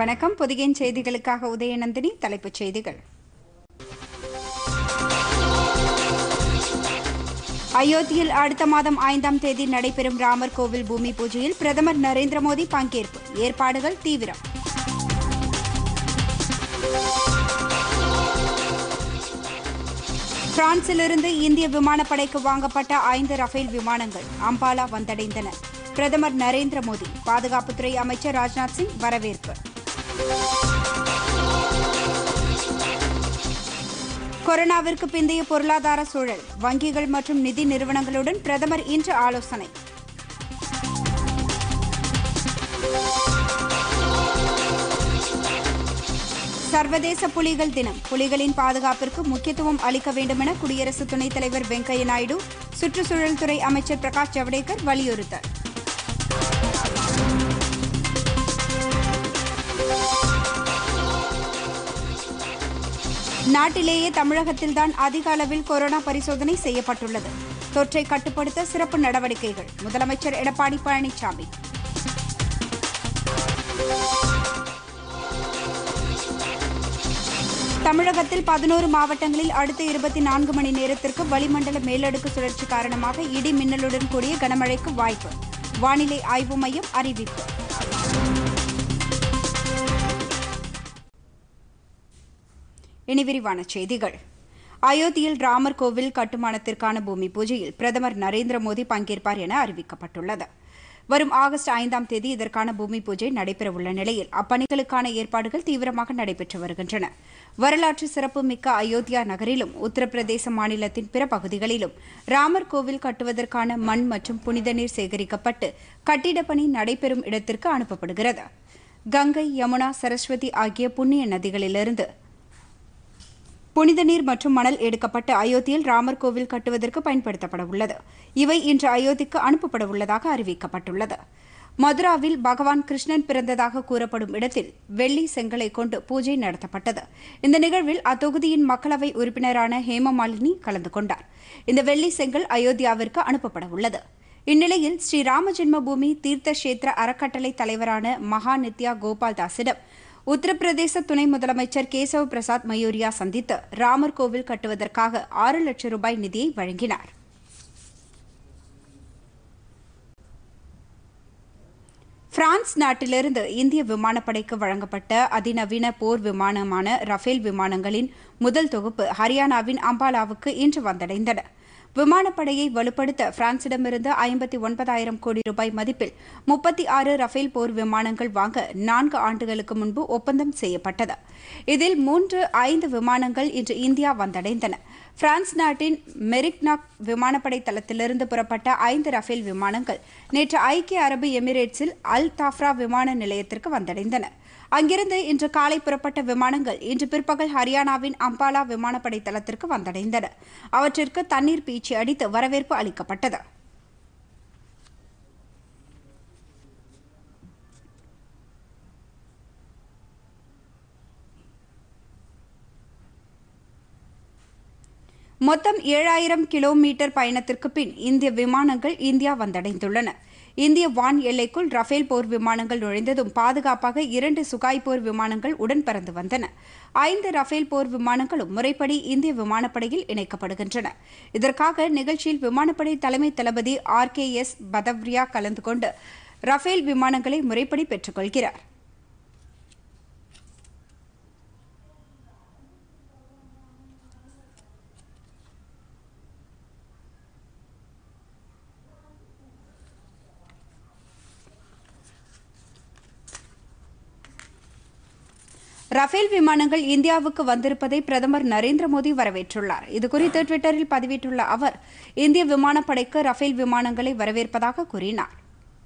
வணக்கம் புதியின் செய்திகளுக்காக உதயநந்தினி தலைப்புச் செய்திகள் அயோத்தியில் அடுத்த மாதம் ஐந்தாம் தேதி நடைபெறும் ராமர் கோவில் பூமி பூஜையில் பிரதமர் நரேந்திர மோடி பங்கேற்பு ஏற்பாடுகள் தீவிரம் பிரான்சிலிருந்து இந்திய விமானப்படைக்கு வாங்கப்பட்ட ஐந்து ரஃபேல் விமானங்கள் அம்பாலா வந்தடைந்தன பிரதமர் நரேந்திர மோடி பாதுகாப்புத்துறை அமைச்சர் ராஜ்நாத் சிங் வரவேற்பு கொரோனாவிற்கு பிந்தைய பொருளாதார சூழல் வங்கிகள் மற்றும் நிதி நிறுவனங்களுடன் பிரதமர் இன்று ஆலோசனை சர்வதேச புலிகள் தினம் புலிகளின் பாதுகாப்பிற்கு முக்கியத்துவம் அளிக்க வேண்டுமென குடியரசு துணைத் தலைவர் வெங்கையா நாயுடு சுற்றுச்சூழல் துறை அமைச்சர் பிரகாஷ் ஜவடேகர் வலியுறுத்தல் நாட்டிலேயே தமிழகத்தில்தான் அதிக அளவில் கொரோனா பரிசோதனை செய்யப்பட்டுள்ளது தொற்றை கட்டுப்படுத்த சிறப்பு நடவடிக்கைகள் முதலமைச்சர் எடப்பாடி பழனிசாமி தமிழகத்தில் பதினோரு மாவட்டங்களில் அடுத்த இருபத்தி நான்கு மணி நேரத்திற்கு வளிமண்டல மேலடுக்கு சுழற்சி காரணமாக இடி மின்னலுடன் கூடிய கனமழைக்கு வாய்ப்பு வானிலை ஆய்வு மையம் அறிவிப்பு இனி விரிவான செய்திகள் அயோத்தியில் ராமர் கோவில் கட்டுமானத்திற்கான பூமி பூஜையில் பிரதமர் நரேந்திர மோடி பங்கேற்பார் என அறிவிக்கப்பட்டுள்ளது வரும் ஆகஸ்ட் ஐந்தாம் தேதி இதற்கான பூமி பூஜை நடைபெறவுள்ள நிலையில் அப்பணிகளுக்கான ஏற்பாடுகள் தீவிரமாக நடைபெற்று வருகின்றன வரலாற்று சிறப்புமிக்க அயோத்தியா நகரிலும் உத்தரப்பிரதேச மாநிலத்தின் பிற பகுதிகளிலும் ராமர் கோவில் கட்டுவதற்கான மண் மற்றும் புனித நீர் சேகரிக்கப்பட்டு கட்டிடப் பணி நடைபெறும் இடத்திற்கு அனுப்பப்படுகிறது கங்கை யமுனா சரஸ்வதி ஆகிய புண்ணிய நதிகளிலிருந்து புனித நீர் மற்றும் மணல் எடுக்கப்பட்டு அயோத்தியில் ராமர் கோவில் கட்டுவதற்கு பயன்படுத்தப்பட உள்ளது இவை இன்று அயோத்திக்கு அனுப்பப்பட உள்ளதாக அறிவிக்கப்பட்டுள்ளது மதுராவில் பகவான் கிருஷ்ணன் பிறந்ததாக கூறப்படும் இடத்தில் வெள்ளி செங்கலை கொண்டு பூஜை நடத்தப்பட்டது இந்த நிகழ்வில் அத்தொகுதியின் மக்களவை உறுப்பினரான ஹேமமாலினி கலந்து கொண்டார் இந்த வெள்ளி செங்கல் அயோத்தியாவிற்கு அனுப்பப்பட உள்ளது இந்நிலையில் ஸ்ரீ ராம ஜென்மபூமி தீர்த்த கஷேத்திர அறக்கட்டளை தலைவரான மகா நித்யா கோபால் தாஸிடம் உத்தரப்பிரதேச துணை முதலமைச்சர் கேசவ பிரசாத் மயூரியா சந்தித்து ராமர் கோவில் கட்டுவதற்காக ஆறு லட்சம் ரூபாய் நிதியை வழங்கினார் பிரான்ஸ் நாட்டிலிருந்து இந்திய விமானப்படைக்கு வழங்கப்பட்ட அதிநவீன போர் விமானமான ரஃபேல் விமானங்களின் முதல் தொகுப்பு ஹரியானாவின் அம்பாலாவுக்கு இன்று வந்தடைந்தன விமானப்படையை வலுப்படுத்த பிரான்சிடமிருந்து ஐம்பத்தி ஒன்பதாயிரம் கோடி ரூபாய் மதிப்பில் முப்பத்தி ஆறு ரஃபேல் போர் விமானங்கள் வாங்க நான்கு ஆண்டுகளுக்கு முன்பு ஒப்பந்தம் செய்யப்பட்டது இதில் மூன்று ஐந்து விமானங்கள் இன்று இந்தியா வந்தடைந்தன பிரான்ஸ் நாட்டின் மெரிக்னாக் விமானப்படை தளத்திலிருந்து புறப்பட்ட ஐந்து ரஃபேல் விமானங்கள் நேற்று ஐக்கிய அரபு எமிரேட்ஸில் அல் தாஃப்ரா விமான நிலையத்திற்கு வந்தடைந்தன அங்கிருந்து இன்று காலை புறப்பட்ட விமானங்கள் இன்று பிற்பகல் ஹரியானாவின் அம்பாலா விமானப்படை தளத்திற்கு வந்தடைந்தன அவற்றிற்கு தண்ணீர் பீச்சி அடித்து வரவேற்பு அளிக்கப்பட்டது மொத்தம் ஏழாயிரம் கிலோமீட்டர் பயணத்திற்கு பின் இந்திய விமானங்கள் இந்தியா வந்தடைந்துள்ளன இந்திய வான் எல்லைக்குள் ரஃபேல் போர் விமானங்கள் நுழைந்ததும் பாதுகாப்பாக இரண்டு சுகாய் போர் விமானங்கள் உடன் பறந்து வந்தன ஐந்து ரஃபேல் போர் விமானங்களும் முறைப்படி இந்திய விமானப்படையில் இணைக்கப்படுகின்றன இதற்காக நிகழ்ச்சியில் விமானப்படை தலைமை தளபதி ஆர் கே எஸ் பதவ்ரியா கலந்து கொண்டு ரஃபேல் விமானங்களை முறைப்படி பெற்றுக்கொள்கிறார் ரஃபேல் விமானங்கள் இந்தியாவுக்கு வந்திருப்பதை பிரதமர் நரேந்திர மோடி வரவேற்றுள்ளார் இதுகுறித்து டுவிட்டரில் பதிவிட்டுள்ள அவர் இந்திய விமானப்படைக்கு ரஃபேல் விமானங்களை வரவேற்பதாக கூறினார்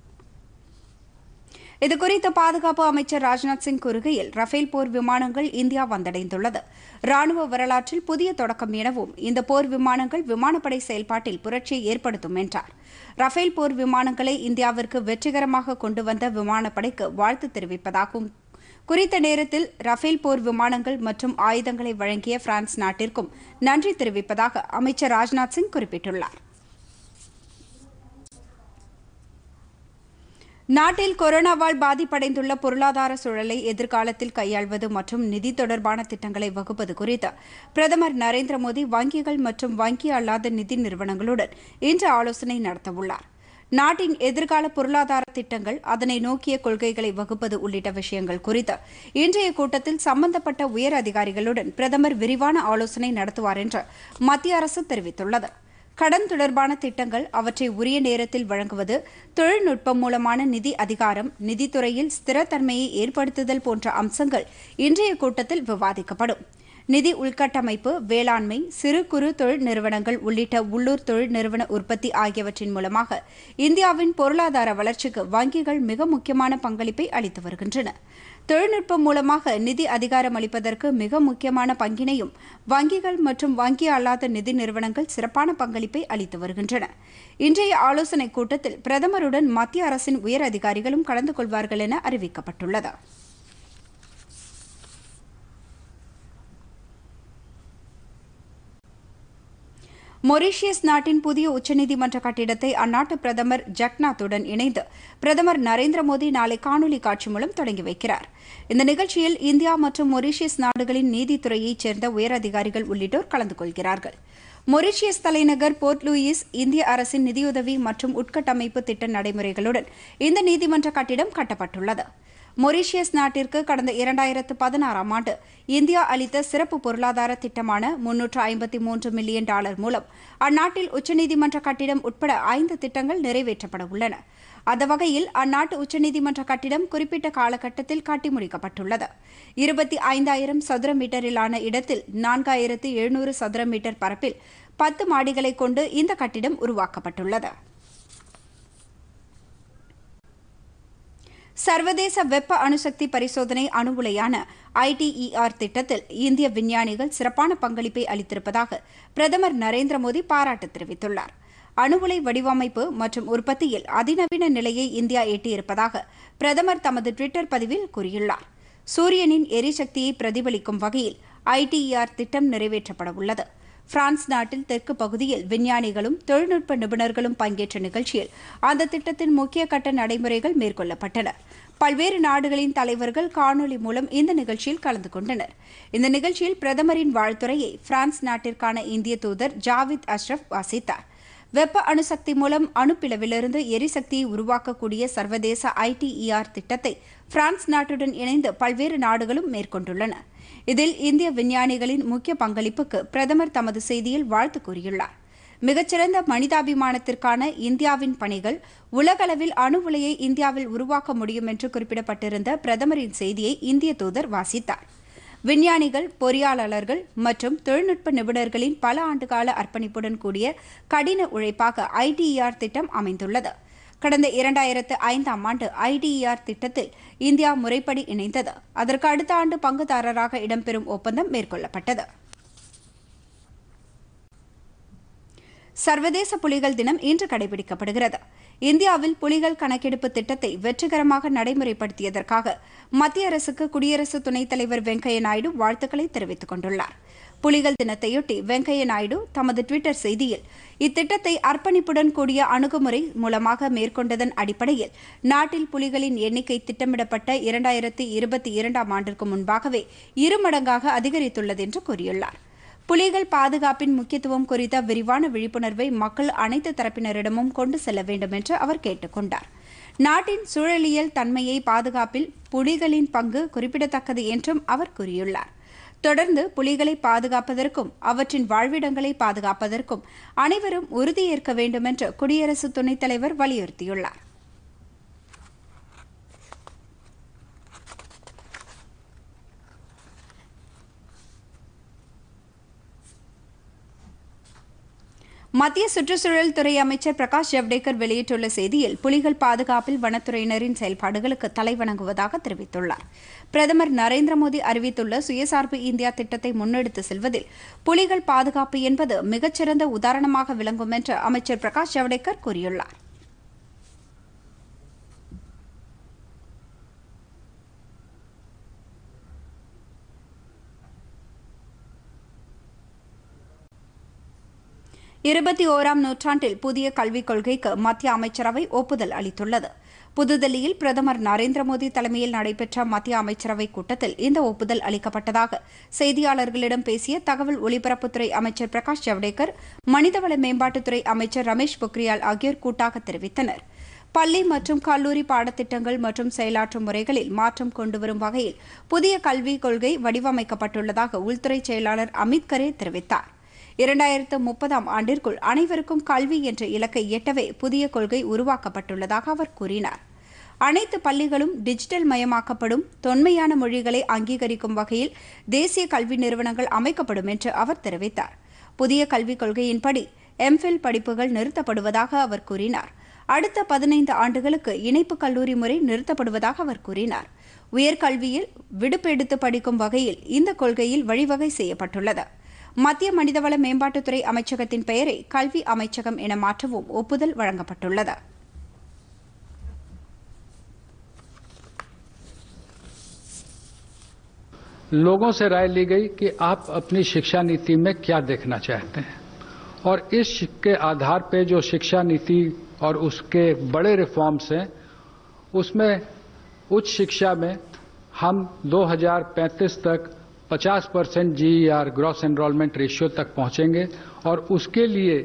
இதுகுறித்து பாதுகாப்பு அமைச்சர் ராஜ்நாத் சிங் கூறுகையில் ரஃபேல் போர் விமானங்கள் இந்தியா வந்தடைந்துள்ளது ராணுவ வரலாற்றில் புதிய தொடக்கம் எனவும் இந்த போர் விமானங்கள் விமானப்படை செயல்பாட்டில் புரட்சியை ஏற்படுத்தும் என்றார் ரஃபேல் போர் விமானங்களை இந்தியாவிற்கு வெற்றிகரமாக கொண்டு வந்த விமானப்படைக்கு வாழ்த்து தெரிவிப்பதாகவும் குறித்த நேரத்தில் ரஃபேல் போர் விமானங்கள் மற்றும் ஆயுதங்களை வழங்கிய பிரான்ஸ் நாட்டிற்கும் நன்றி தெரிவிப்பதாக அமைச்சர் ராஜ்நாத் சிங் குறிப்பிட்டுள்ளார் நாட்டில் கொரோனாவால் பாதிப்படைந்துள்ள பொருளாதார சூழலை எதிர்காலத்தில் கையாள்வது மற்றும் நிதி தொடர்பான திட்டங்களை வகுப்பது குறித்து பிரதமர் நரேந்திர மோடி வங்கிகள் மற்றும் வங்கி அல்லாத நிதி நிறுவனங்களுடன் இன்று ஆலோசனை நடத்தவுள்ளார் நாட்டின் எதிர்கால பொருளாதார திட்டங்கள் அதனை நோக்கிய கொள்கைகளை வகுப்பது உள்ளிட்ட விஷயங்கள் குறித்து இன்றைய கூட்டத்தில் சம்பந்தப்பட்ட உயர் அதிகாரிகளுடன் பிரதமர் விரிவான ஆலோசனை நடத்துவார் என்று மத்திய அரசு தெரிவித்துள்ளது கடன் தொடர்பான திட்டங்கள் அவற்றை உரிய நேரத்தில் வழங்குவது தொழில்நுட்பம் மூலமான நிதி அதிகாரம் நிதித்துறையில் ஸ்திரத்தன்மையை ஏற்படுத்துதல் போன்ற அம்சங்கள் இன்றைய கூட்டத்தில் விவாதிக்கப்படும் நிதி உள்கட்டமைப்பு வேளாண்மை சிறு குறு தொழில் நிறுவனங்கள் உள்ளிட்ட உள்ளூர் தொழில் நிறுவன உற்பத்தி ஆகியவற்றின் மூலமாக இந்தியாவின் பொருளாதார வளர்ச்சிக்கு வங்கிகள் மிக முக்கியமான பங்களிப்பை அளித்து வருகின்றன தொழில்நுட்பம் மூலமாக நிதி அதிகாரம் அளிப்பதற்கு மிக முக்கியமான பங்கினையும் வங்கிகள் மற்றும் வங்கி அல்லாத நிதி நிறுவனங்கள் சிறப்பான பங்களிப்பை அளித்து வருகின்றன இன்றைய ஆலோசனைக் கூட்டத்தில் பிரதமருடன் மத்திய அரசின் உயர் அதிகாரிகளும் கலந்து கொள்வார்கள் என அறிவிக்கப்பட்டுள்ளது மொரீஷியஸ் நாட்டின் புதிய உச்சநீதிமன்ற கட்டிடத்தை அந்நாட்டு பிரதமர் ஜக்நாத்துடன் இணைந்து பிரதமர் நரேந்திர மோடி நாளை காணொலி காட்சி மூலம் தொடங்கி வைக்கிறார் இந்த நிகழ்ச்சியில் இந்தியா மற்றும் மொரீஷியஸ் நாடுகளின் நீதித்துறையைச் சேர்ந்த உயரதிகாரிகள் உள்ளிட்டோர் கலந்து கொள்கிறார்கள் மொரீஷியஸ் தலைநகர் போர்ட் லூயிஸ் இந்திய அரசின் நிதியுதவி மற்றும் உட்கட்டமைப்பு திட்ட நடைமுறைகளுடன் இந்த நீதிமன்ற கட்டிடம் கட்டப்பட்டுள்ளது மொரீஷியஸ் நாட்டிற்கு கடந்த இரண்டாயிரத்து பதினாறாம் ஆண்டு இந்தியா அளித்த சிறப்பு பொருளாதார திட்டமான முன்னூற்று ஐம்பத்தி மூன்று மில்லியன் டாலர் மூலம் அந்நாட்டில் உச்சநீதிமன்ற கட்டிடம் உட்பட ஐந்து திட்டங்கள் நிறைவேற்றப்பட உள்ளன அந்த வகையில் அந்நாட்டு உச்சநீதிமன்ற கட்டிடம் குறிப்பிட்ட காலகட்டத்தில் கட்டி முடிக்கப்பட்டுள்ளது இருபத்தி ஐந்தாயிரம் சதுர மீட்டரிலான இடத்தில் நான்காயிரத்து எழுநூறு சதுர மீட்டர் பரப்பில் பத்து மாடிகளை கொண்டு இந்த கட்டிடம் உருவாக்கப்பட்டுள்ளது சர்வதேச வெப்ப அணுசக்தி பரிசோதனை அணு உலையான ஐடிஇஆர் திட்டத்தில் இந்திய விஞ்ஞானிகள் சிறப்பான பங்களிப்பை அளித்திருப்பதாக பிரதமர் நரேந்திர மோடி பாராட்டு தெரிவித்துள்ளார் அணு உலை வடிவமைப்பு மற்றும் உற்பத்தியில் அதிநவீன நிலையை இந்தியா எட்டியிருப்பதாக பிரதமர் தமது டுவிட்டர் பதிவில் கூறியுள்ளார் சூரியனின் எரிசக்தியை பிரதிபலிக்கும் வகையில் ஐடிஇஆர் திட்டம் நிறைவேற்றப்பட உள்ளது பிரான்ஸ் நாட்டில் தெற்கு பகுதியில் விஞ்ஞானிகளும் தொழில்நுட்ப நிபுணர்களும் பங்கேற்ற நிகழ்ச்சியில் அந்த திட்டத்தின் முக்கிய கட்ட நடைமுறைகள் மேற்கொள்ளப்பட்டன பல்வேறு நாடுகளின் தலைவர்கள் காணொலி மூலம் இந்த நிகழ்ச்சியில் கலந்து கொண்டனர் இந்த நிகழ்ச்சியில் பிரதமரின் வாழ்த்துறையை பிரான்ஸ் நாட்டிற்கான இந்திய தூதர் ஜாவித் அஷ்ரப் வாசித்தார் வெப்ப அணுசக்தி மூலம் அணுப்பிளவிலிருந்து எரிசக்தியை உருவாக்கக்கூடிய சர்வதேச ஐடிஇஆர் திட்டத்தை பிரான்ஸ் நாட்டுடன் இணைந்து பல்வேறு நாடுகளும் மேற்கொண்டுள்ளன இதில் இந்திய விஞ்ஞானிகளின் முக்கிய பங்களிப்புக்கு பிரதமர் தமது செய்தியில் வாழ்த்து கூறியுள்ளார் மிகச்சிறந்த மனிதாபிமானத்திற்கான இந்தியாவின் பணிகள் உலகளவில் அணு உலையை இந்தியாவில் உருவாக்க முடியும் என்று குறிப்பிடப்பட்டிருந்த பிரதமரின் செய்தியை இந்திய தூதர் வாசித்தார் விஞ்ஞானிகள் பொறியாளர்கள் மற்றும் தொழில்நுட்ப நிபுணர்களின் பல ஆண்டுகால அர்ப்பணிப்புடன் கூடிய கடின உழைப்பாக ஐடிஇஆர் திட்டம் அமைந்துள்ளது கடந்த இரண்டாயிரத்து ஐந்தாம் ஆண்டு ஐடிஇஆர் திட்டத்தில் இந்தியா முறைப்படி இணைந்தது அதற்கு அடுத்த ஆண்டு பங்குதாரராக இடம்பெறும் ஒப்பந்தம் மேற்கொள்ளப்பட்டது சர்வதேச புலிகள் தினம் இன்று கடைபிடிக்கப்படுகிறது இந்தியாவில் புலிகள் கணக்கெடுப்பு திட்டத்தை வெற்றிகரமாக நடைமுறைப்படுத்தியதற்காக மத்திய அரசுக்கு குடியரசு துணைத் தலைவர் வெங்கையா நாயுடு வாழ்த்துக்களை தெரிவித்துக் கொண்டுள்ளார் புலிகள் தினத்தையொட்டி வெங்கையா நாயுடு தமது டுவிட்டர் செய்தியில் இத்திட்டத்தை அர்ப்பணிப்புடன் கூடிய அணுகுமுறை மூலமாக மேற்கொண்டதன் அடிப்படையில் நாட்டில் புலிகளின் எண்ணிக்கை திட்டமிடப்பட்ட இரண்டாயிரத்தி இருபத்தி இரண்டாம் ஆண்டிற்கு முன்பாகவே இருமடங்காக அதிகரித்துள்ளது என்று கூறியுள்ளார் புலிகள் பாதுகாப்பின் முக்கியத்துவம் குறித்த விரிவான விழிப்புணர்வை மக்கள் அனைத்து தரப்பினரிடமும் கொண்டு செல்ல வேண்டும் என்று அவர் கேட்டுக் கொண்டார் நாட்டின் சூழலியல் தன்மையை பாதுகாப்பில் புலிகளின் பங்கு குறிப்பிடத்தக்கது என்றும் அவர் கூறியுள்ளார் தொடர்ந்து புலிகளை பாதுகாப்பதற்கும் அவற்றின் வாழ்விடங்களை பாதுகாப்பதற்கும் அனைவரும் உறுதியேற்க வேண்டும் என்று குடியரசு துணைத் தலைவர் வலியுறுத்தியுள்ளார் மத்திய சுற்றுச்சூழல் துறை அமைச்சர் பிரகாஷ் ஜவ்டேகர் வெளியிட்டுள்ள செய்தியில் புலிகள் பாதுகாப்பில் வனத்துறையினரின் செயல்பாடுகளுக்கு தலைவணங்குவதாக தெரிவித்துள்ளார் பிரதமர் நரேந்திர மோடி அறிவித்துள்ள சுயசார்பு இந்தியா திட்டத்தை முன்னெடுத்து செல்வதில் புலிகள் பாதுகாப்பு என்பது மிகச்சிறந்த உதாரணமாக விளங்கும் என்று அமைச்சர் பிரகாஷ் ஜவ்டேகர் கூறியுள்ளார் இருபத்தி ஓராம் நூற்றாண்டில் புதிய கல்விக் கொள்கைக்கு மத்திய அமைச்சரவை ஒப்புதல் அளித்துள்ளது புதுதில்லியில் பிரதமர் நரேந்திர மோடி தலைமையில் நடைபெற்ற மத்திய அமைச்சரவைக் கூட்டத்தில் இந்த ஒப்புதல் அளிக்கப்பட்டதாக செய்தியாளர்களிடம் பேசிய தகவல் ஒலிபரப்புத்துறை அமைச்சர் பிரகாஷ் ஜவடேகர் மனிதவள மேம்பாட்டுத்துறை அமைச்சர் ரமேஷ் பொக்ரியால் ஆகியோர் கூட்டாக தெரிவித்தனர் பள்ளி மற்றும் கல்லூரி பாடத்திட்டங்கள் மற்றும் செயலாற்றும் முறைகளில் மாற்றம் கொண்டுவரும் வகையில் புதிய கல்விக் கொள்கை வடிவமைக்கப்பட்டுள்ளதாக உள்துறை செயலாளர் அமித் கரே தெரிவித்தார் இரண்டாயிரத்து முப்பதாம் ஆண்டிற்குள் அனைவருக்கும் கல்வி என்ற இலக்கை எட்டவே புதிய கொள்கை உருவாக்கப்பட்டுள்ளதாக அவர் கூறினார் அனைத்து பள்ளிகளும் டிஜிட்டல் மயமாக்கப்படும் தொன்மையான மொழிகளை அங்கீகரிக்கும் வகையில் தேசிய கல்வி நிறுவனங்கள் அமைக்கப்படும் என்று அவர் தெரிவித்தார் புதிய கல்விக் கொள்கையின்படி எம்ஃபில் படிப்புகள் நிறுத்தப்படுவதாக அவர் கூறினார் அடுத்த பதினைந்து ஆண்டுகளுக்கு இணைப்பு கல்லூரி முறை நிறுத்தப்படுவதாக அவர் கூறினார் உயர்கல்வியில் விடுப்பெடுத்து படிக்கும் வகையில் இந்த கொள்கையில் வழிவகை செய்யப்பட்டுள்ளது மத்திய மனிதவள மேம்பாட்டுத்துறை அமைச்சகத்தின் பெயரை கல்வி அமைச்சகம் என மாற்றவும் ஒப்புதல் வழங்கப்பட்டுள்ளது लोगों से राय ली गई कि आप अपनी शिक्षा नीति में क्या देखना चाहते हैं और इस के आधार पे जो शिक्षा नीति और उसके बड़े रिफॉर्म्स हैं उसमें उच्च शिक्षा में हम 2035 तक 50 percent GER gross enrolment ratio तक पहुंचेंगे और उसके लिए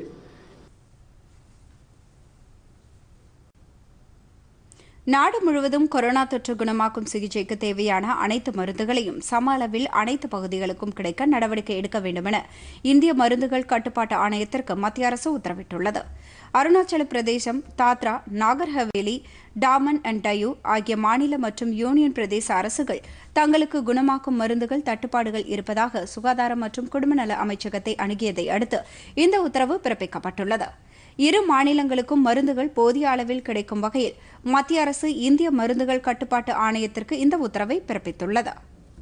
நாடு முழுவதும் கொரோனா தொற்று குணமாக்கும் சிகிச்சைக்கு தேவையான அனைத்து மருந்துகளையும் சம அளவில் அனைத்து பகுதிகளுக்கும் கிடைக்க நடவடிக்கை எடுக்க வேண்டுமென இந்திய மருந்துகள் கட்டுப்பாட்டு ஆணையத்திற்கு மத்திய அரசு உத்தரவிட்டுள்ளது அருணாச்சல பிரதேசம் தாத்ரா நாகர் ஹவேலி டாமன் அண்ட் டயூ ஆகிய மாநில மற்றும் யூனியன் பிரதேச அரசுகள் தங்களுக்கு குணமாக்கும் மருந்துகள் தட்டுப்பாடுகள் இருப்பதாக சுகாதாரம் மற்றும் குடும்பநல அமைச்சகத்தை அணுகியதை அடுத்து இந்த உத்தரவு பிறப்பிக்கப்பட்டுள்ளது இரு மாநிலங்களுக்கும் மருந்துகள் போதிய அளவில் கிடைக்கும் வகையில் மத்திய அரசு இந்திய மருந்துகள் கட்டுப்பாட்டு ஆணையத்திற்கு இந்த உத்தரவை பிறப்பித்துள்ளது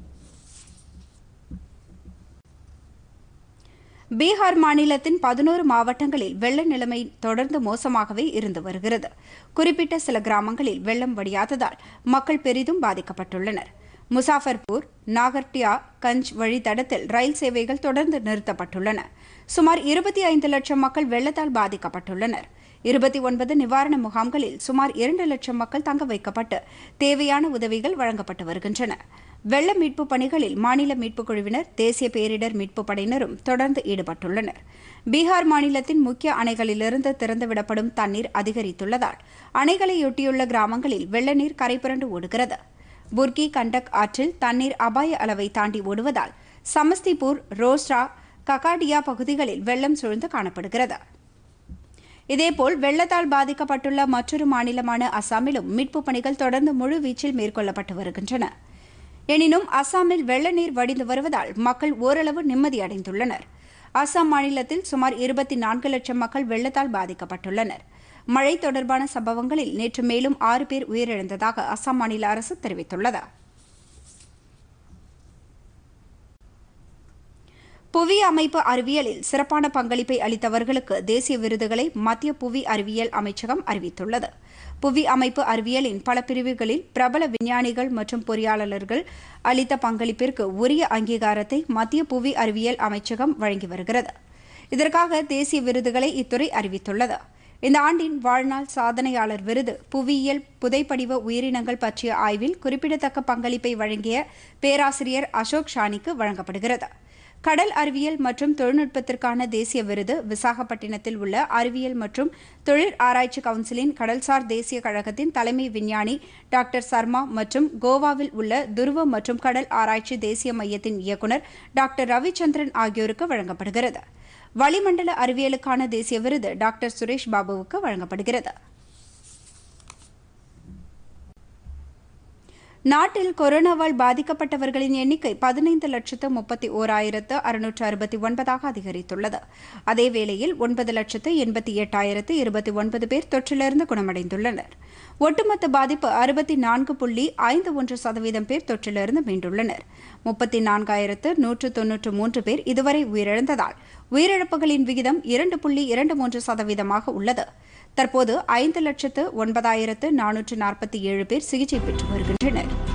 பீகார் மாநிலத்தின் பதினோரு மாவட்டங்களில் வெள்ள நிலைமை தொடர்ந்து மோசமாகவே இருந்து வருகிறது குறிப்பிட்ட சில கிராமங்களில் வெள்ளம் வடியாததால் மக்கள் பெரிதும் பாதிக்கப்பட்டுள்ளனர் முசாஃபர்பூர் நாகர்டியா கஞ்ச் வழித்தடத்தில் ரயில் சேவைகள் தொடர்ந்து நிறுத்தப்பட்டுள்ளன சுமார் இருபத்தி ஐந்து லட்சம் மக்கள் வெள்ளத்தால் பாதிக்கப்பட்டுள்ளனர் இருபத்தி ஒன்பது நிவாரண முகாம்களில் சுமார் இரண்டு லட்சம் மக்கள் தங்க வைக்கப்பட்டு தேவையான உதவிகள் வழங்கப்பட்டு வருகின்றன வெள்ள மீட்புப் பணிகளில் மாநில மீட்புக் குழுவினர் தேசிய பேரிடர் மீட்புப் படையினரும் தொடர்ந்து ஈடுபட்டுள்ளனர் பீகார் மாநிலத்தின் முக்கிய அணைகளிலிருந்து திறந்துவிடப்படும் தண்ணீர் அதிகரித்துள்ளதால் அணைகளையொட்டியுள்ள கிராமங்களில் வெள்ள நீர் கரைபுரண்டு ஓடுகிறது புர்கி கண்டக் ஆற்றில் தண்ணீர் அபாய அளவை தாண்டி ஓடுவதால் சமஸ்திபூர் ரோஸ்ரா ககாடியா பகுதிகளில் வெள்ளம் சூழ்ந்து காணப்படுகிறது இதேபோல் வெள்ளத்தால் பாதிக்கப்பட்டுள்ள மற்றொரு மாநிலமான அசாமிலும் மீட்புப் பணிகள் தொடர்ந்து முழுவீச்சில் மேற்கொள்ளப்பட்டு வருகின்றன எனினும் அசாமில் வெள்ள நீர் வடிந்து வருவதால் மக்கள் ஓரளவு நிம்மதியடைந்துள்ளனர் அசாம் மாநிலத்தில் சுமார் இருபத்தி நான்கு லட்சம் மக்கள் வெள்ளத்தால் பாதிக்கப்பட்டுள்ளனர் மழை தொடர்பான சம்பவங்களில் நேற்று மேலும் ஆறு பேர் உயிரிழந்ததாக அசாம் மாநில அரசு தெரிவித்துள்ளது புவி அமைப்பு அறிவியலில் சிறப்பான பங்களிப்பை அளித்தவர்களுக்கு தேசிய விருதுகளை மத்திய புவி அறிவியல் அமைச்சகம் அறிவித்துள்ளது புவி அமைப்பு அறிவியலின் பல பிரிவுகளில் பிரபல விஞ்ஞானிகள் மற்றும் பொறியாளர்கள் அளித்த பங்களிப்பிற்கு உரிய அங்கீகாரத்தை மத்திய புவி அறிவியல் அமைச்சகம் வழங்கி வருகிறது இதற்காக தேசிய விருதுகளை இத்துறை அறிவித்துள்ளது இந்த ஆண்டின் வாழ்நாள் சாதனையாளர் விருது புவியியல் புதைப்படிவ உயிரினங்கள் பற்றிய ஆய்வில் குறிப்பிடத்தக்க பங்களிப்பை வழங்கிய பேராசிரியர் அசோக் ஷானிக்கு வழங்கப்படுகிறது கடல் அறிவியல் மற்றும் தொழில்நுட்பத்திற்கான தேசிய விருது விசாகப்பட்டினத்தில் உள்ள அறிவியல் மற்றும் தொழில் ஆராய்ச்சி கவுன்சிலின் கடல்சார் தேசிய கழகத்தின் தலைமை விஞ்ஞானி டாக்டர் சர்மா மற்றும் கோவாவில் உள்ள துருவ மற்றும் கடல் ஆராய்ச்சி தேசிய மையத்தின் இயக்குநர் டாக்டர் ரவிச்சந்திரன் ஆகியோருக்கு வழங்கப்படுகிறது வளிமண்டல அறிவியலுக்கான தேசிய விருது டாக்டர் சுரேஷ் பாபுவுக்கு வழங்கப்படுகிறது நாட்டில் கொரோனாவால் பாதிக்கப்பட்டவர்களின் எண்ணிக்கை பதினைந்து லட்சத்து முப்பத்தி ஓராயிரத்து அறுநூற்று அறுபத்தி ஒன்பதாக அதிகரித்துள்ளது அதேவேளையில் ஒன்பது லட்சத்து எண்பத்தி எட்டாயிரத்து இருபத்தி ஒன்பது பேர் தொற்றிலிருந்து குணமடைந்துள்ளனர் ஒட்டுமொத்த பாதிப்பு அறுபத்தி நான்கு புள்ளி ஐந்து ஒன்று சதவீதம் பேர் தொற்றிலிருந்து மீண்டுள்ளனர் முப்பத்தி நான்காயிரத்து நூற்று தொன்னூற்று மூன்று பேர் இதுவரை உயிரிழந்ததால் உயிரிழப்புகளின் விகிதம் இரண்டு புள்ளி இரண்டு மூன்று சதவீதமாக உள்ளது தற்போது ஐந்து லட்சத்து ஒன்பதாயிரத்து நானூற்று நாற்பத்தி ஏழு பேர் சிகிச்சை பெற்று வருகின்றனர்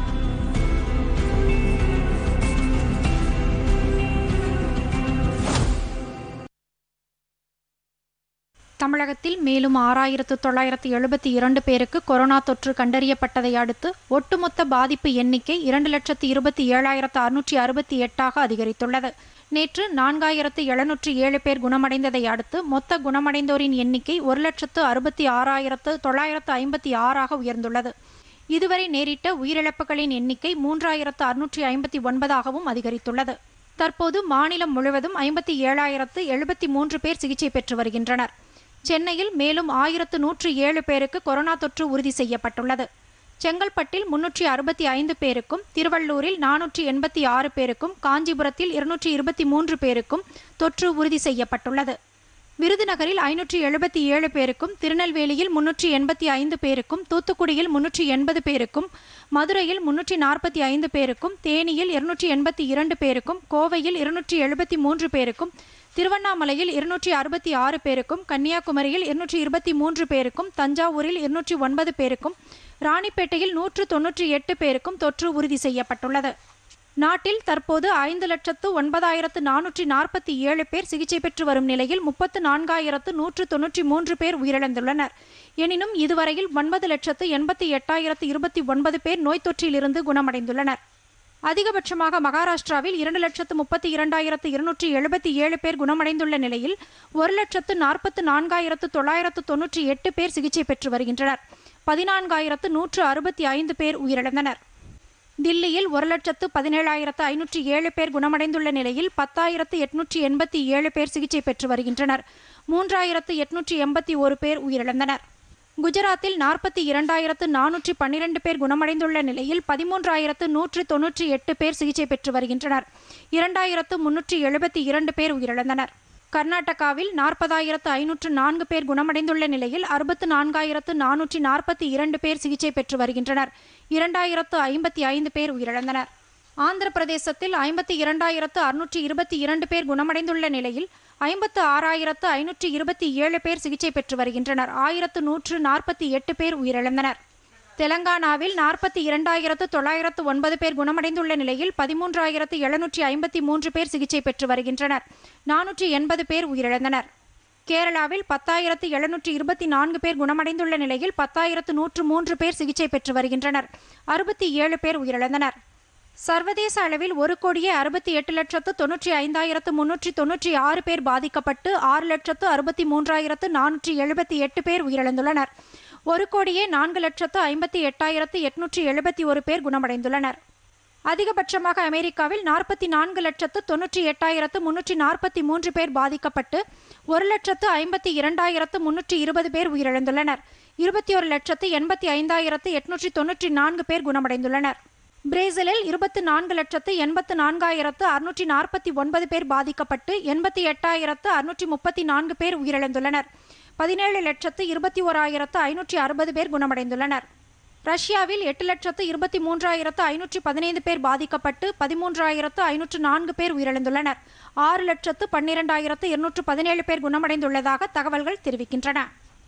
தமிழகத்தில் மேலும் ஆறாயிரத்து தொள்ளாயிரத்து எழுபத்தி இரண்டு பேருக்கு கொரோனா தொற்று கண்டறியப்பட்டதை அடுத்து ஒட்டுமொத்த பாதிப்பு எண்ணிக்கை இரண்டு லட்சத்து இருபத்தி ஏழாயிரத்து அறுநூற்றி அறுபத்தி எட்டாக அதிகரித்துள்ளது நேற்று நான்காயிரத்து எழுநூற்றி ஏழு பேர் குணமடைந்ததை அடுத்து மொத்த குணமடைந்தோரின் எண்ணிக்கை ஒரு லட்சத்து அறுபத்தி ஆறாயிரத்து தொள்ளாயிரத்து ஐம்பத்தி ஆறாக உயர்ந்துள்ளது இதுவரை நேரிட்ட உயிரிழப்புகளின் எண்ணிக்கை மூன்றாயிரத்து அறுநூற்றி ஐம்பத்தி ஒன்பதாகவும் அதிகரித்துள்ளது தற்போது மாநிலம் முழுவதும் ஐம்பத்தி ஏழாயிரத்து எழுபத்தி மூன்று பேர் சிகிச்சை பெற்று வருகின்றனர் சென்னையில் மேலும் ஆயிரத்து நூற்று ஏழு பேருக்கு கொரோனா தொற்று உறுதி செய்யப்பட்டுள்ளது செங்கல்பட்டில் முன்னூற்றி அறுபத்தி ஐந்து பேருக்கும் திருவள்ளூரில் நானூற்றி எண்பத்தி ஆறு பேருக்கும் காஞ்சிபுரத்தில் இருநூற்றி இருபத்தி மூன்று பேருக்கும் தொற்று உறுதி செய்யப்பட்டுள்ளது விருதுநகரில் ஐநூற்றி எழுபத்தி ஏழு பேருக்கும் திருநெல்வேலியில் முன்னூற்றி எண்பத்தி ஐந்து பேருக்கும் தூத்துக்குடியில் முன்னூற்றி எண்பது பேருக்கும் மதுரையில் முன்னூற்றி நாற்பத்தி ஐந்து பேருக்கும் தேனியில் இருநூற்றி எண்பத்தி இரண்டு பேருக்கும் கோவையில் இருநூற்றி எழுபத்தி மூன்று பேருக்கும் திருவண்ணாமலையில் இருநூற்றி அறுபத்தி ஆறு பேருக்கும் கன்னியாகுமரியில் இருநூற்றி இருபத்தி மூன்று பேருக்கும் தஞ்சாவூரில் இருநூற்றி ஒன்பது பேருக்கும் ராணிப்பேட்டையில் நூற்று தொன்னூற்றி எட்டு பேருக்கும் தொற்று உறுதி செய்யப்பட்டுள்ளது நாட்டில் தற்போது ஐந்து லட்சத்து ஒன்பதாயிரத்து நானூற்றி நாற்பத்தி ஏழு பேர் சிகிச்சை பெற்று வரும் நிலையில் முப்பத்து நான்காயிரத்து நூற்று தொன்னூற்றி மூன்று பேர் உயிரிழந்துள்ளனர் எனினும் இதுவரையில் ஒன்பது லட்சத்து எண்பத்தி எட்டாயிரத்து இருபத்தி ஒன்பது பேர் நோய் தொற்றிலிருந்து குணமடைந்துள்ளனர் அதிகபட்சமாக மகாராஷ்டிராவில் இரண்டு லட்சத்து முப்பத்தி இரண்டாயிரத்து இருநூற்றி எழுபத்தி ஏழு பேர் குணமடைந்துள்ள நிலையில் ஒரு லட்சத்து நாற்பத்து நான்காயிரத்து தொள்ளாயிரத்து தொன்னூற்றி எட்டு பேர் சிகிச்சை பெற்று வருகின்றனர் பதினான்காயிரத்து நூற்று அறுபத்தி ஐந்து பேர் உயிரிழந்தனர் தில்லியில் ஒரு லட்சத்து பதினேழாயிரத்து ஐநூற்றி ஏழு பேர் குணமடைந்துள்ள நிலையில் பத்தாயிரத்து எட்நூற்றி எண்பத்தி ஏழு பேர் சிகிச்சை பெற்று வருகின்றனர் மூன்றாயிரத்து எட்நூற்றி எண்பத்தி ஒரு பேர் உயிரிழந்தனர் குஜராத்தில் நாற்பத்தி இரண்டாயிரத்து நானூற்றி பன்னிரண்டு பேர் குணமடைந்துள்ள நிலையில் பதிமூன்றாயிரத்து நூற்று தொன்னூற்றி எட்டு பேர் சிகிச்சை பெற்று வருகின்றனர் இரண்டாயிரத்து முன்னூற்றி எழுபத்தி இரண்டு பேர் உயிரிழந்தனர் கர்நாடகாவில் நாற்பதாயிரத்து ஐநூற்று நான்கு பேர் குணமடைந்துள்ள நிலையில் அறுபத்து நான்காயிரத்து நானூற்றி நாற்பத்தி இரண்டு பேர் சிகிச்சை பெற்று வருகின்றனர் இரண்டாயிரத்து ஐம்பத்தி ஐந்து பேர் உயிரிழந்தனர் ஆந்திர பிரதேசத்தில் ஐம்பத்தி இரண்டாயிரத்து அறுநூற்றி இருபத்தி இரண்டு பேர் குணமடைந்துள்ள நிலையில் ஐம்பத்து ஆறாயிரத்து ஐநூற்றி இருபத்தி ஏழு பேர் சிகிச்சை பெற்று வருகின்றனர் ஆயிரத்து நூற்று நாற்பத்தி எட்டு பேர் உயிரிழந்தனர் தெலங்கானாவில் நாற்பத்தி இரண்டாயிரத்து தொள்ளாயிரத்து ஒன்பது பேர் குணமடைந்துள்ள நிலையில் பதிமூன்றாயிரத்து எழுநூற்றி ஐம்பத்தி மூன்று பேர் சிகிச்சை பெற்று வருகின்றனர் நானூற்றி எண்பது பேர் உயிரிழந்தனர் கேரளாவில் பத்தாயிரத்து எழுநூற்றி இருபத்தி நான்கு பேர் குணமடைந்துள்ள நிலையில் பத்தாயிரத்து நூற்று மூன்று பேர் சிகிச்சை பெற்று வருகின்றனர் அறுபத்தி ஏழு பேர் உயிரிழந்தனர் சர்வதேச அளவில் ஒரு கோடியே அறுபத்தி எட்டு லட்சத்து தொன்னூற்றி ஐந்தாயிரத்து முன்னூற்றி தொன்னூற்றி ஆறு பேர் பாதிக்கப்பட்டு ஆறு லட்சத்து அறுபத்தி மூன்றாயிரத்து நானூற்றி எழுபத்தி எட்டு பேர் உயிரிழந்துள்ளனர் ஒரு கோடியே நான்கு லட்சத்து ஐம்பத்தி எட்டாயிரத்து எட்நூற்றி எழுபத்தி ஒரு பேர் குணமடைந்துள்ளனர் அதிகபட்சமாக அமெரிக்காவில் நாற்பத்தி நான்கு லட்சத்து தொன்னூற்றி எட்டாயிரத்து முன்னூற்றி நாற்பத்தி மூன்று பேர் பாதிக்கப்பட்டு ஒரு லட்சத்து ஐம்பத்தி இரண்டாயிரத்து முன்னூற்றி இருபது பேர் உயிரிழந்துள்ளனர் இருபத்தி ஒரு லட்சத்து எண்பத்தி ஐந்தாயிரத்து எட்நூற்றி தொன்னூற்றி நான்கு பேர் குணமடைந்துள்ளனர் பிரேசிலில் இருபத்தி நான்கு லட்சத்து எண்பத்து நான்காயிரத்து அறுநூற்றி நாற்பத்தி ஒன்பது பேர் பாதிக்கப்பட்டு எண்பத்தி எட்டாயிரத்து அறுநூற்றி முப்பத்தி நான்கு பேர் உயிரிழந்துள்ளனர் பதினேழு லட்சத்து இருபத்தி ஓராயிரத்து ஐநூற்றி அறுபது பேர் குணமடைந்துள்ளனர் ரஷ்யாவில் எட்டு லட்சத்து இருபத்தி மூன்றாயிரத்து ஐநூற்றி பதினைந்து பேர் பாதிக்கப்பட்டு பதிமூன்றாயிரத்து ஐநூற்று நான்கு பேர் உயிரிழந்துள்ளனர் ஆறு லட்சத்து பன்னிரெண்டாயிரத்து இருநூற்று பதினேழு பேர் குணமடைந்துள்ளதாக தகவல்கள் தெரிவிக்கின்றன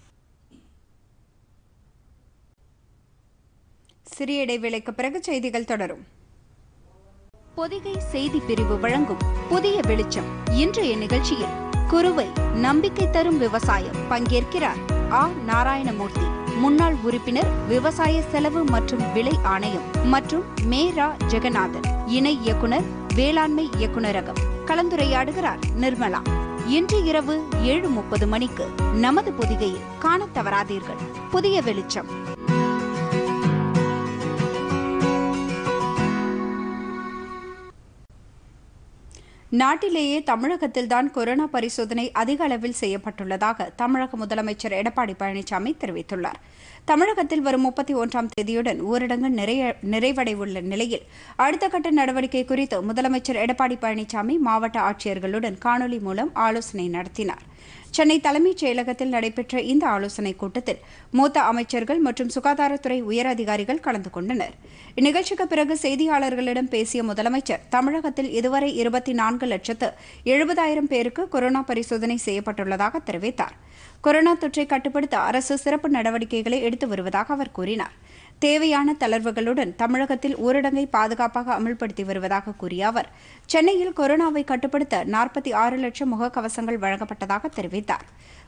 சிறிய இடைவேளைக்கு பிறகு செய்திகள் தொடரும் பொதிகை செய்தி பிரிவு வழங்கும் புதிய வெளிச்சம் இன்றைய நிகழ்ச்சியில் குறுவை நம்பிக்கை தரும் விவசாயம் பங்கேற்கிறார் ஆ நாராயணமூர்த்தி முன்னாள் உறுப்பினர் விவசாய செலவு மற்றும் விலை ஆணையம் மற்றும் மேரா ஜெகநாதன் இணை இயக்குனர் வேளாண்மை இயக்குநரகம் கலந்துரையாடுகிறார் நிர்மலா இன்று இரவு ஏழு முப்பது மணிக்கு நமது பொதிகையில் காணத் தவறாதீர்கள் புதிய வெளிச்சம் நாட்டிலேயே தமிழகத்தில்தான் கொரோனா பரிசோதனை அதிக அளவில் செய்யப்பட்டுள்ளதாக தமிழக முதலமைச்சர் எடப்பாடி பழனிசாமி தெரிவித்துள்ளார் தமிழகத்தில் வரும் முப்பத்தி ஒன்றாம் தேதியுடன் ஊரடங்கு நிறைய- நிறைவடைவுள்ள நிலையில் அடுத்த கட்ட நடவடிக்கை குறித்து முதலமைச்சர் எடப்பாடி பழனிசாமி மாவட்ட ஆட்சியர்களுடன் காணொலி மூலம் ஆலோசனை நடத்தினார் சென்னை தலைமைச் செயலகத்தில் நடைபெற்ற இந்த ஆலோசனைக் கூட்டத்தில் மூத்த அமைச்சர்கள் மற்றும் சுகாதாரத்துறை உயர் அதிகாரிகள் கலந்து கொண்டனர் இந்நிகழ்ச்சிக்கு பிறகு செய்தியாளர்களிடம் பேசிய முதலமைச்சர் தமிழகத்தில் இதுவரை இருபத்தி நான்கு லட்சத்து எழுபதாயிரம் பேருக்கு கொரோனா பரிசோதனை செய்யப்பட்டுள்ளதாக தெரிவித்தார் கொரோனா தொற்றை கட்டுப்படுத்த அரசு சிறப்பு நடவடிக்கைகளை எடுத்து வருவதாக அவர் கூறினார் தேவையான தளர்வுகளுடன் தமிழகத்தில் ஊரடங்கை பாதுகாப்பாக அமல்படுத்தி வருவதாக கூறிய அவர் சென்னையில் கொரோனாவை கட்டுப்படுத்த நாற்பத்தி ஆறு லட்சம் முகக்கவசங்கள் வழங்கப்பட்டதாக தெரிவித்தார்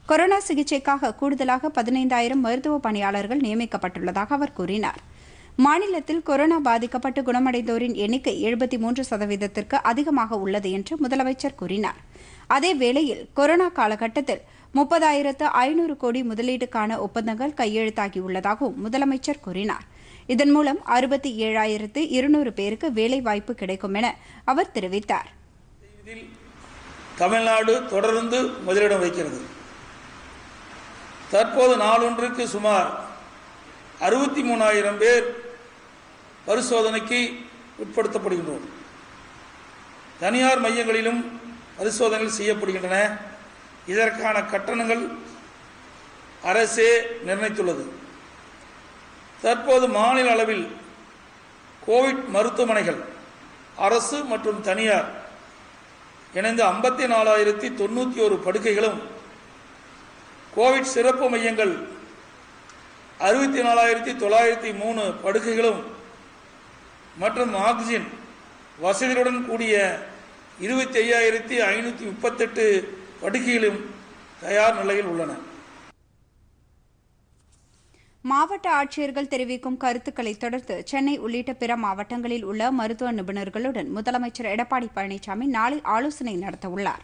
கொரோனா சிகிச்சைக்காக கூடுதலாக பதினைந்தாயிரம் மருத்துவ பணியாளர்கள் நியமிக்கப்பட்டுள்ளதாக அவர் கூறினார் மாநிலத்தில் கொரோனா பாதிக்கப்பட்டு குணமடைந்தோரின் எண்ணிக்கை எழுபத்தி மூன்று சதவீதத்திற்கு அதிகமாக உள்ளது என்று முதலமைச்சர் கூறினார் அதே வேளையில் கொரோனா காலகட்டத்தில் முப்பதாயிரத்து ஐநூறு கோடி முதலீட்டுக்கான ஒப்பந்தங்கள் கையெழுத்தாகியுள்ளதாகவும் முதலமைச்சர் கூறினார் இதன் மூலம் அறுபத்தி ஏழாயிரத்து இருநூறு பேருக்கு வேலைவாய்ப்பு கிடைக்கும் என அவர் தெரிவித்தார் இதில் தமிழ்நாடு தொடர்ந்து முதலிடம் வைக்கிறது தற்போது நாளொன்றுக்கு சுமார் அறுபத்தி மூணாயிரம் பேர் பரிசோதனைக்கு உட்படுத்தப்படுகின்றோம் தனியார் மையங்களிலும் பரிசோதனைகள் செய்யப்படுகின்றன இதற்கான கட்டணங்கள் அரசே நிர்ணயித்துள்ளது தற்போது மாநில அளவில் கோவிட் மருத்துவமனைகள் அரசு மற்றும் தனியார் இணைந்து ஐம்பத்தி நாலாயிரத்தி தொண்ணூற்றி ஒரு படுக்கைகளும் கோவிட் சிறப்பு மையங்கள் அறுபத்தி நாலாயிரத்தி தொள்ளாயிரத்தி மூணு படுக்கைகளும் மற்றும் ஆக்சிஜன் வசதியுடன் கூடிய இருபத்தி ஐயாயிரத்தி ஐநூற்றி முப்பத்தெட்டு படுக்கைகளும் தயார் நிலையில் உள்ளன மாவட்ட ஆட்சியர்கள் தெரிவிக்கும் கருத்துக்களை தொடர்ந்து சென்னை உள்ளிட்ட பிற மாவட்டங்களில் உள்ள மருத்துவ நிபுணர்களுடன் முதலமைச்சர் எடப்பாடி பழனிசாமி நாளை ஆலோசனை நடத்தவுள்ளார்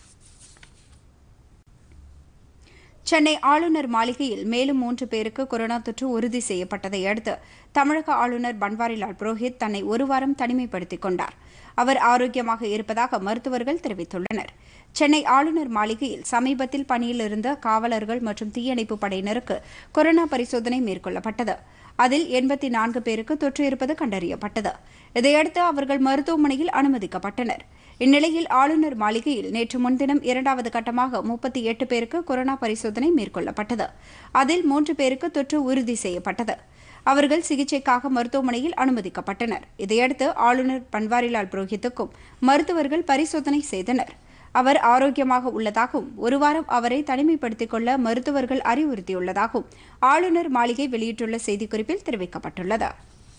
சென்னை ஆளுநர் மாளிகையில் மேலும் மூன்று பேருக்கு கொரோனா தொற்று உறுதி செய்யப்பட்டதை அடுத்து தமிழக ஆளுநர் பன்வாரிலால் புரோஹித் தன்னை ஒரு வாரம் தனிமைப்படுத்திக் கொண்டார் அவர் ஆரோக்கியமாக இருப்பதாக மருத்துவர்கள் தெரிவித்துள்ளனர் சென்னை ஆளுநர் மாளிகையில் சமீபத்தில் பணியில் இருந்த காவலர்கள் மற்றும் தீயணைப்பு படையினருக்கு கொரோனா பரிசோதனை மேற்கொள்ளப்பட்டது அதில் எண்பத்தி நான்கு பேருக்கு தொற்று இருப்பது கண்டறியப்பட்டது இதையடுத்து அவர்கள் மருத்துவமனையில் அனுமதிக்கப்பட்டனர் இந்நிலையில் ஆளுநர் மாளிகையில் நேற்று முன்தினம் இரண்டாவது கட்டமாக முப்பத்தி எட்டு பேருக்கு கொரோனா பரிசோதனை மேற்கொள்ளப்பட்டது அதில் மூன்று பேருக்கு தொற்று உறுதி செய்யப்பட்டது அவர்கள் சிகிச்சைக்காக மருத்துவமனையில் அனுமதிக்கப்பட்டனர் இதையடுத்து ஆளுநர் பன்வாரிலால் புரோஹித்துக்கும் மருத்துவர்கள் பரிசோதனை செய்தனர் அவர் ஆரோக்கியமாக உள்ளதாகவும் ஒரு வாரம் அவரை தனிமைப்படுத்திக் கொள்ள மருத்துவர்கள் அறிவுறுத்தியுள்ளதாகவும் ஆளுநர் மாளிகை வெளியிட்டுள்ள செய்திக்குறிப்பில் தெரிவிக்கப்பட்டுள்ளது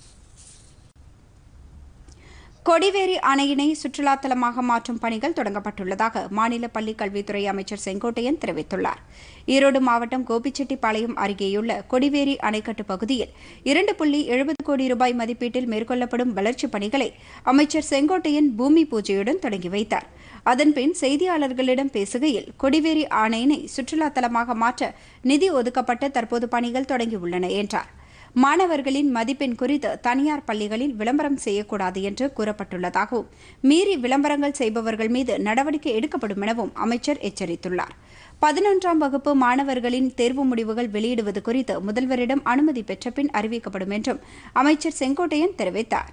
கொடிவேரி அணையினை சுற்றுலா தலமாக மாற்றும் பணிகள் தொடங்கப்பட்டுள்ளதாக மாநில பள்ளிக் கல்வித்துறை அமைச்சர் செங்கோட்டையன் தெரிவித்துள்ளார் ஈரோடு மாவட்டம் கோபிச்செட்டிப்பாளையம் அருகேயுள்ள கொடிவேரி அணைக்கட்டு பகுதியில் இரண்டு புள்ளி எழுபது கோடி ரூபாய் மதிப்பீட்டில் மேற்கொள்ளப்படும் வளர்ச்சிப் பணிகளை அமைச்சர் செங்கோட்டையன் பூமி பூஜையுடன் தொடங்கி வைத்தார் அதன்பின் செய்தியாளர்களிடம் பேசுகையில் கொடிவேரி அணையினை சுற்றுலா தலமாக மாற்ற நிதி ஒதுக்கப்பட்டு தற்போது பணிகள் தொடங்கியுள்ளன என்றார் மாணவர்களின் மதிப்பெண் குறித்து தனியார் பள்ளிகளில் விளம்பரம் செய்யக்கூடாது என்று கூறப்பட்டுள்ளதாகவும் மீறி விளம்பரங்கள் செய்பவர்கள் மீது நடவடிக்கை எடுக்கப்படும் எனவும் அமைச்சர் எச்சரித்துள்ளார் பதினொன்றாம் வகுப்பு மாணவர்களின் தேர்வு முடிவுகள் வெளியிடுவது குறித்து முதல்வரிடம் அனுமதி பெற்ற பின் அறிவிக்கப்படும் என்றும் அமைச்சர் செங்கோட்டையன் தெரிவித்தார்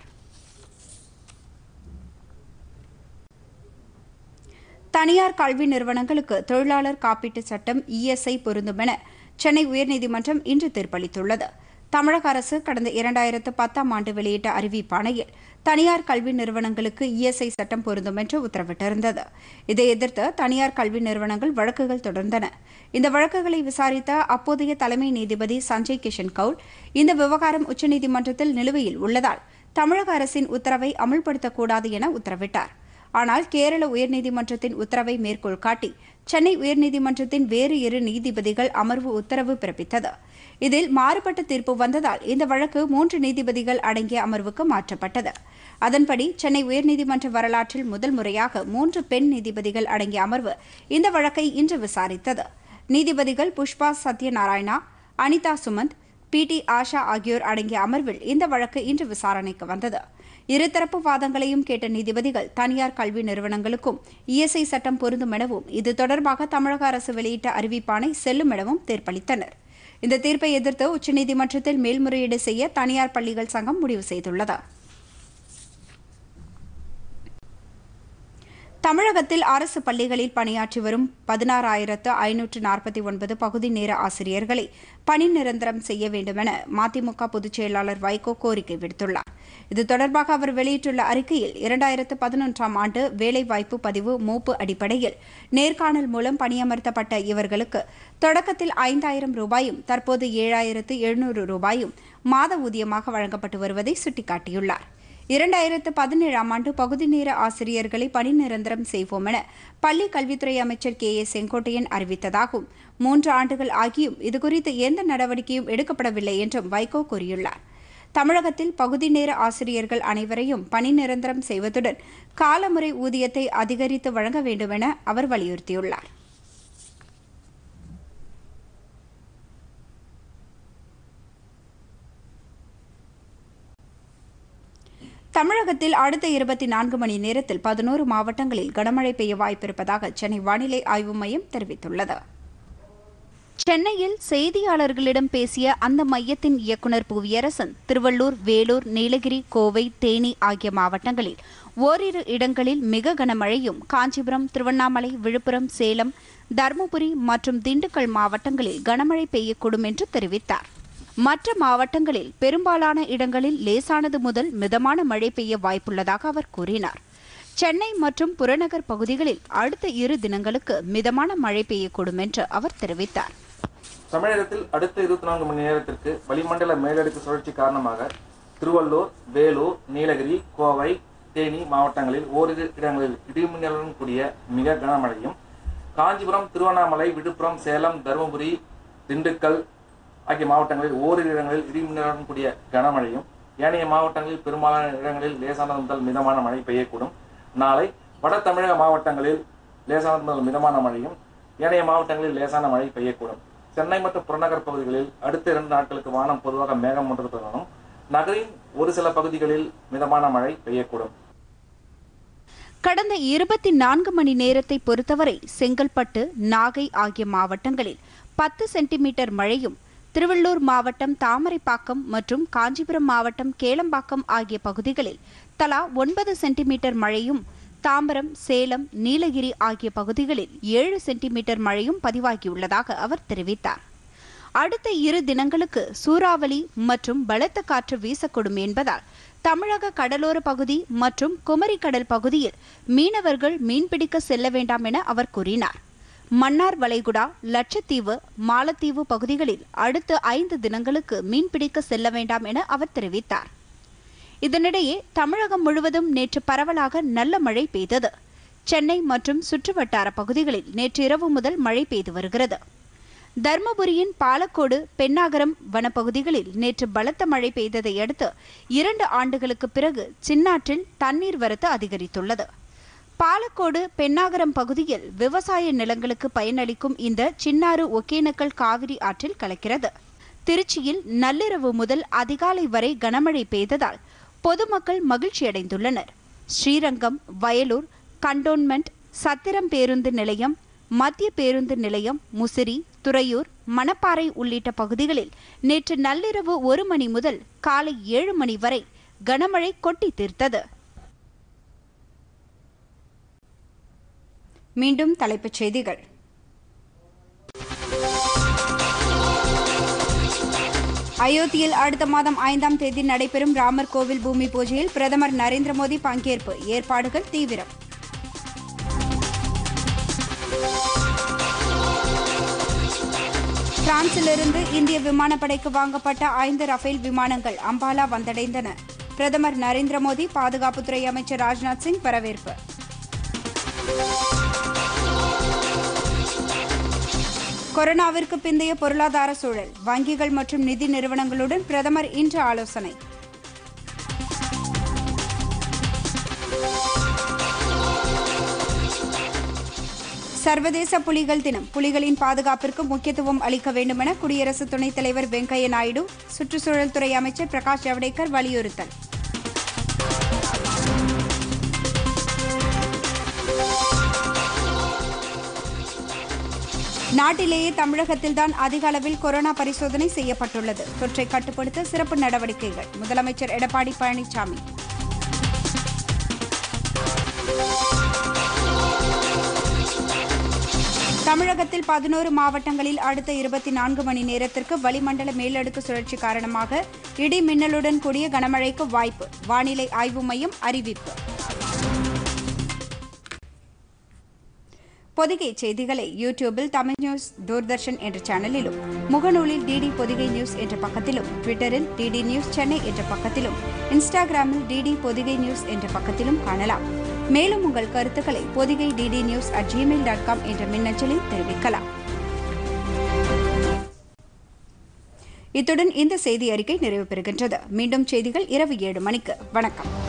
தனியார் கல்வி நிறுவனங்களுக்கு தொழிலாளர் காப்பீட்டு சட்டம் இஎஸ்ஐ பொருந்தும் என சென்னை உயர்நீதிமன்றம் இன்று தீர்ப்பளித்துள்ளது தமிழக அரசு கடந்த இரண்டாயிரத்து பத்தாம் ஆண்டு வெளியிட்ட அறிவிப்பாணையில் தனியார் கல்வி நிறுவனங்களுக்கு இஎஸ்ஐ சட்டம் பொருந்தும் என்று உத்தரவிட்டிருந்தது இதை எதிர்த்து தனியார் கல்வி நிறுவனங்கள் வழக்குகள் தொடர்ந்தன இந்த வழக்குகளை விசாரித்த அப்போதைய தலைமை நீதிபதி சஞ்சய் கிஷன் கவுல் இந்த விவகாரம் உச்சநீதிமன்றத்தில் நிலுவையில் உள்ளதால் தமிழக அரசின் உத்தரவை அமல்படுத்தக்கூடாது என உத்தரவிட்டார் ஆனால் கேரள உயர்நீதிமன்றத்தின் உத்தரவை மேற்கோள் காட்டி சென்னை உயர்நீதிமன்றத்தின் வேறு இரு நீதிபதிகள் அமர்வு உத்தரவு பிறப்பித்தது இதில் மாறுபட்ட தீர்ப்பு வந்ததால் இந்த வழக்கு மூன்று நீதிபதிகள் அடங்கிய அமர்வுக்கு மாற்றப்பட்டது அதன்படி சென்னை உயர்நீதிமன்ற வரலாற்றில் முதல் முறையாக மூன்று பெண் நீதிபதிகள் அடங்கிய அமர்வு இந்த வழக்கை இன்று விசாரித்தது நீதிபதிகள் புஷ்பா சத்யநாராயணா அனிதா சுமந்த் பி டி ஆஷா ஆகியோர் அடங்கிய அமர்வில் இந்த வழக்கு இன்று விசாரணைக்கு வந்தது இருதரப்பு வாதங்களையும் கேட்ட நீதிபதிகள் தனியார் கல்வி நிறுவனங்களுக்கும் இஎஸ்ஐ சட்டம் பொருந்தும் எனவும் இது தொடர்பாக தமிழக அரசு வெளியிட்ட அறிவிப்பானை செல்லும் எனவும் தீர்ப்பளித்தனர் இந்த தீர்ப்பை எதிர்த்து உச்சநீதிமன்றத்தில் மேல்முறையீடு செய்ய தனியார் பள்ளிகள் சங்கம் முடிவு செய்துள்ளது தமிழகத்தில் அரசு பள்ளிகளில் பணியாற்றி வரும் பதினாறாயிரத்து ஐநூற்று நாற்பத்தி ஒன்பது பகுதி நேர ஆசிரியர்களை பணி நிரந்தரம் செய்ய வேண்டுமென மதிமுக பொதுச் செயலாளர் வைகோ கோரிக்கை விடுத்துள்ளார் இது தொடர்பாக அவர் வெளியிட்டுள்ள அறிக்கையில் இரண்டாயிரத்து பதினொன்றாம் ஆண்டு வேலைவாய்ப்பு பதிவு மூப்பு அடிப்படையில் நேர்காணல் மூலம் பணியமர்த்தப்பட்ட இவர்களுக்கு தொடக்கத்தில் ஐந்தாயிரம் ரூபாயும் தற்போது ஏழாயிரத்து எழுநூறு ரூபாயும் மாத ஊதியமாக வழங்கப்பட்டு வருவதை சுட்டிக்காட்டியுள்ளார் இரண்டாயிரத்து பதினேழாம் ஆண்டு பகுதி நேர ஆசிரியர்களை பணி நிரந்தரம் செய்வோம் என பள்ளி கல்வித்துறை அமைச்சர் கே ஏ செங்கோட்டையன் அறிவித்ததாகவும் மூன்று ஆண்டுகள் ஆகியும் இதுகுறித்து எந்த நடவடிக்கையும் எடுக்கப்படவில்லை என்றும் வைகோ கூறியுள்ளார் தமிழகத்தில் பகுதி நேர ஆசிரியர்கள் அனைவரையும் பணி நிரந்தரம் செய்வதுடன் காலமுறை ஊதியத்தை அதிகரித்து வழங்க வேண்டுமென அவர் வலியுறுத்தியுள்ளார் தமிழகத்தில் அடுத்த இருபத்தி நான்கு மணி நேரத்தில் பதினோரு மாவட்டங்களில் கனமழை பெய்ய வாய்ப்பிருப்பதாக சென்னை வானிலை ஆய்வு மையம் தெரிவித்துள்ளது சென்னையில் செய்தியாளர்களிடம் பேசிய அந்த மையத்தின் இயக்குநர் புவியரசன் திருவள்ளூர் வேலூர் நீலகிரி கோவை தேனி ஆகிய மாவட்டங்களில் ஓரிரு இடங்களில் மிக கனமழையும் காஞ்சிபுரம் திருவண்ணாமலை விழுப்புரம் சேலம் தருமபுரி மற்றும் திண்டுக்கல் மாவட்டங்களில் கனமழை பெய்யக்கூடும் என்று தெரிவித்தார் மற்ற மாவட்டங்களில் பெரும்பாலான இடங்களில் லேசானது முதல் மிதமான மழை பெய்ய வாய்ப்புள்ளதாக அவர் கூறினார் சென்னை மற்றும் புறநகர் பகுதிகளில் அடுத்த இரு தினங்களுக்கு மிதமான மழை பெய்யக்கூடும் என்று அவர் தெரிவித்தார் தமிழகத்தில் அடுத்த இருபத்தி நான்கு மணி நேரத்திற்கு வளிமண்டல மேலடுக்கு சுழற்சி காரணமாக திருவள்ளூர் வேலூர் நீலகிரி கோவை தேனி மாவட்டங்களில் ஓரிரு இடங்களில் இடிமின்னலுடன் கூடிய மிக கனமழையும் காஞ்சிபுரம் திருவண்ணாமலை விழுப்புரம் சேலம் தருமபுரி திண்டுக்கல் ஆகிய மாவட்டங்களில் ஓரிரு இடங்களில் இடிமின்னலுடன் கூடிய கனமழையும் ஏனைய மாவட்டங்களில் பெரும்பாலான இடங்களில் லேசானது முதல் மிதமான மழை பெய்யக்கூடும் நாளை வட தமிழக மாவட்டங்களில் லேசானது முதல் மிதமான மழையும் ஏனைய மாவட்டங்களில் லேசான மழை பெய்யக்கூடும் சென்னை மற்றும் புறநகர் பகுதிகளில் அடுத்த இரண்டு நாட்களுக்கு வானம் பொதுவாக மேகமூட்டத்துடனும் நகரின் ஒரு சில பகுதிகளில் மிதமான மழை பெய்யக்கூடும் கடந்த இருபத்தி நான்கு மணி நேரத்தை பொறுத்தவரை செங்கல்பட்டு நாகை ஆகிய மாவட்டங்களில் பத்து சென்டிமீட்டர் மழையும் திருவள்ளூர் மாவட்டம் தாமரைப்பாக்கம் மற்றும் காஞ்சிபுரம் மாவட்டம் கேளம்பாக்கம் ஆகிய பகுதிகளில் தலா ஒன்பது சென்டிமீட்டர் மழையும் தாம்பரம் சேலம் நீலகிரி ஆகிய பகுதிகளில் ஏழு சென்டிமீட்டர் மழையும் பதிவாகியுள்ளதாக அவர் தெரிவித்தார் அடுத்த இரு தினங்களுக்கு சூறாவளி மற்றும் பலத்த காற்று வீசக்கூடும் என்பதால் தமிழக கடலோர பகுதி மற்றும் குமரி கடல் பகுதியில் மீனவர்கள் மீன்பிடிக்க செல்ல வேண்டாம் என அவர் கூறினார் மன்னார் வளைகுடா லட்சத்தீவு மாலத்தீவு பகுதிகளில் அடுத்த ஐந்து தினங்களுக்கு மீன்பிடிக்க செல்ல வேண்டாம் என அவர் தெரிவித்தார் இதனிடையே தமிழகம் முழுவதும் நேற்று பரவலாக நல்ல மழை பெய்தது சென்னை மற்றும் சுற்றுவட்டார பகுதிகளில் நேற்று இரவு முதல் மழை பெய்து வருகிறது தர்மபுரியின் பாலக்கோடு பெண்ணாகரம் வனப்பகுதிகளில் நேற்று பலத்த மழை பெய்ததை அடுத்து இரண்டு ஆண்டுகளுக்கு பிறகு சின்னாற்றில் தண்ணீர் வரத்து அதிகரித்துள்ளது பாலக்கோடு பெண்ணாகரம் பகுதியில் விவசாய நிலங்களுக்கு பயனளிக்கும் இந்த சின்னாறு ஒகேனக்கல் காவிரி ஆற்றில் கலக்கிறது திருச்சியில் நள்ளிரவு முதல் அதிகாலை வரை கனமழை பெய்ததால் பொதுமக்கள் மகிழ்ச்சியடைந்துள்ளனர் ஸ்ரீரங்கம் வயலூர் கண்டோன்மெண்ட் சத்திரம் பேருந்து நிலையம் மத்திய பேருந்து நிலையம் முசிறி துறையூர் மணப்பாறை உள்ளிட்ட பகுதிகளில் நேற்று நள்ளிரவு ஒரு மணி முதல் காலை ஏழு மணி வரை கனமழை கொட்டி தீர்த்தது மீண்டும் தலைப்புச் செய்திகள் அயோத்தியில் அடுத்த மாதம் ஐந்தாம் தேதி நடைபெறும் ராமர் கோவில் பூமி பூஜையில் பிரதமர் நரேந்திர மோடி பங்கேற்பு ஏற்பாடுகள் தீவிரம் பிரான்சிலிருந்து இந்திய விமானப்படைக்கு வாங்கப்பட்ட ஐந்து ரஃபேல் விமானங்கள் அம்பாலா வந்தடைந்தன பிரதமர் நரேந்திர மோடி பாதுகாப்புத்துறை அமைச்சர் ராஜ்நாத் சிங் வரவேற்பு கொரோனாவிற்கு பிந்தைய பொருளாதார சூழல் வங்கிகள் மற்றும் நிதி நிறுவனங்களுடன் பிரதமர் இன்று ஆலோசனை சர்வதேச புலிகள் தினம் புலிகளின் பாதுகாப்பிற்கு முக்கியத்துவம் அளிக்க வேண்டுமென குடியரசு துணைத் தலைவர் வெங்கையா நாயுடு சுற்றுச்சூழல் துறை அமைச்சர் பிரகாஷ் ஜவடேகர் வலியுறுத்தல் நாட்டிலேயே தமிழகத்தில்தான் அதிக அளவில் கொரோனா பரிசோதனை செய்யப்பட்டுள்ளது தொற்றை கட்டுப்படுத்த சிறப்பு நடவடிக்கைகள் முதலமைச்சர் எடப்பாடி பழனிசாமி தமிழகத்தில் பதினோரு மாவட்டங்களில் அடுத்த இருபத்தி நான்கு மணி நேரத்திற்கு வளிமண்டல மேலடுக்கு சுழற்சி காரணமாக இடி மின்னலுடன் கூடிய கனமழைக்கு வாய்ப்பு வானிலை ஆய்வு மையம் அறிவிப்பு பொதிகை செய்திகளை யூடியூபில் தமிழ் நியூஸ் தூர்தர்ஷன் என்ற சேனலிலும் முகநூலில் டிடி பொதிகை நியூஸ் என்ற பக்கத்திலும் ட்விட்டரில் டிடி நியூஸ் சென்னை என்ற பக்கத்திலும் இன்ஸ்டாகிராமில் டிடி பொதிகை நியூஸ் என்ற பக்கத்திலும் காணலாம் மேலும் உங்கள் கருத்துக்களை Pothigai DD news at Gmail dot com என்ற மின்னஞ்சலில் தெரிவிக்கலாம் இத்துடன் இந்த செய்தி அறிக்கை நிறைவு பெறுகின்றது மீண்டும் செய்திகள் இரவு ஏழு மணிக்கு வணக்கம்